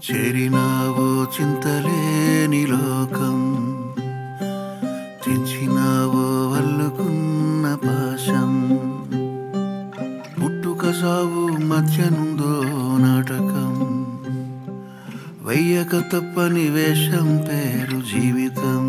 చేరినావో చింతలేని లోకం తెంచినావో వల్లుకున్న పాశం పుట్టుక సావు మధ్యనుందో నాటకం వయ్యక తప్పని వేషం పేరు జీవితం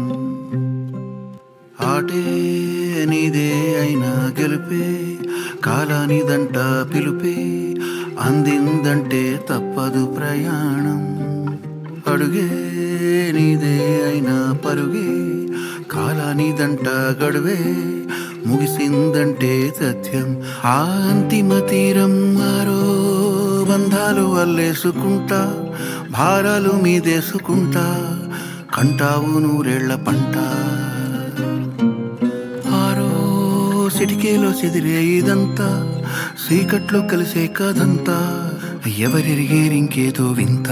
ఆటే నీదే అయినా గెలిపే కాలానిదంట పిలుపే అందిందంటే తప్పదు ప్రయాణం అడుగే నీదే అయినా పరుగే కాలానిదంట గడువే ముగిసిందంటే సత్యం ఆ అంతిమ తీరం మారో బంధాలు అల్లేసుకుంటా భారాలు మీదేసుకుంటా కంటావు నూరేళ్ల పంట ఆరో సిటికేలో చెదిరే ఇదంతా చీకట్లో కలిసే కదంతా ఎవరెరిగేరింకేదో వింత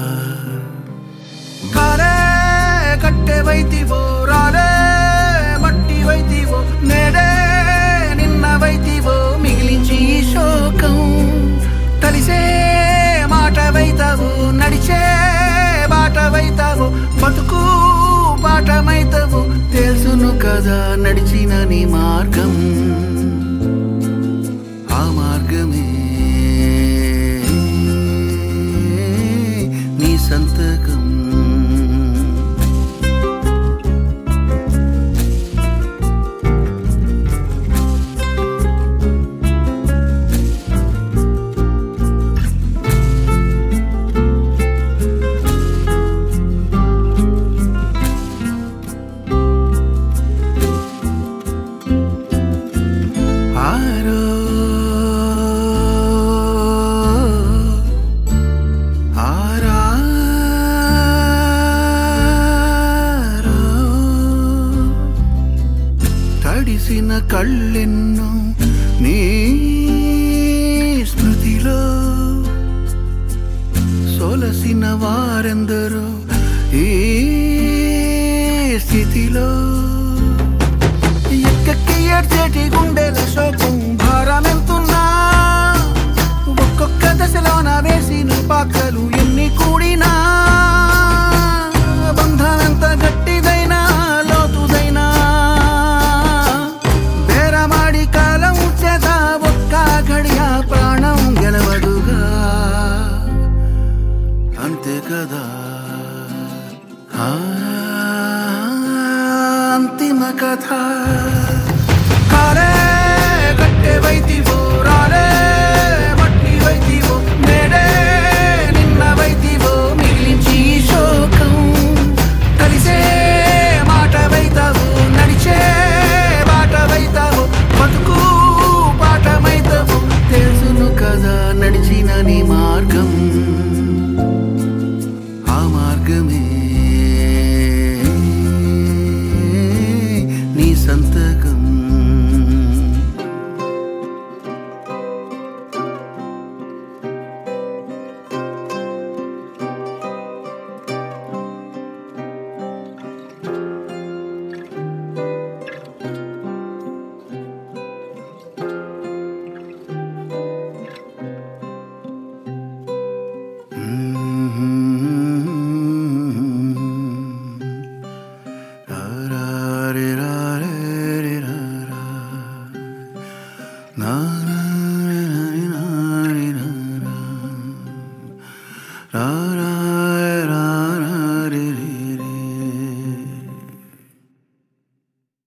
కారే కట్టె వైతివో రారే మట్టి వైతివో నేడే నిన్న వైతివో మిగిలించి ఈ శోకం కలిసే మాట వైతావు నడిచే బాట వైతావు బతుకు పాఠమైతావు తెలుసును కదా నడిచిన నీ మార్గం ఆ మార్గమే నీ సంతకం ఆరో ఆరారో తడిసిన కళ్ళెన్నో నీ స్మృతిలో సొలసిన వారెందరో ఈ స్థితిలో ఎక్కకి ఏడ్చేటి గుండెల శోకం భారమెంతున్నా ఒక్కొక్క దశలోన వేసిన పాత్రలు ఎన్ని కూడినా బంధం ఎంత గట్టిదైనా లోతుదైనా బేరమాడి కాలం చేత ఒక్క గడియ ప్రాణం గెలవదుగా అంతే కదా ఆ, అంతిమ కథ కారే కట్టె వైతివో రారే మట్టి వైతివో నేడే నిన్న వైతివో మిగిలించి ఈ శోకం కలిసే మాట వైతావు నడిచే బాట వైతావు బతుకు పాఠమైతావు తెలుసును కదా నడిచిన నీ మార్గం ఆ మార్గమే నీ సంతకం ra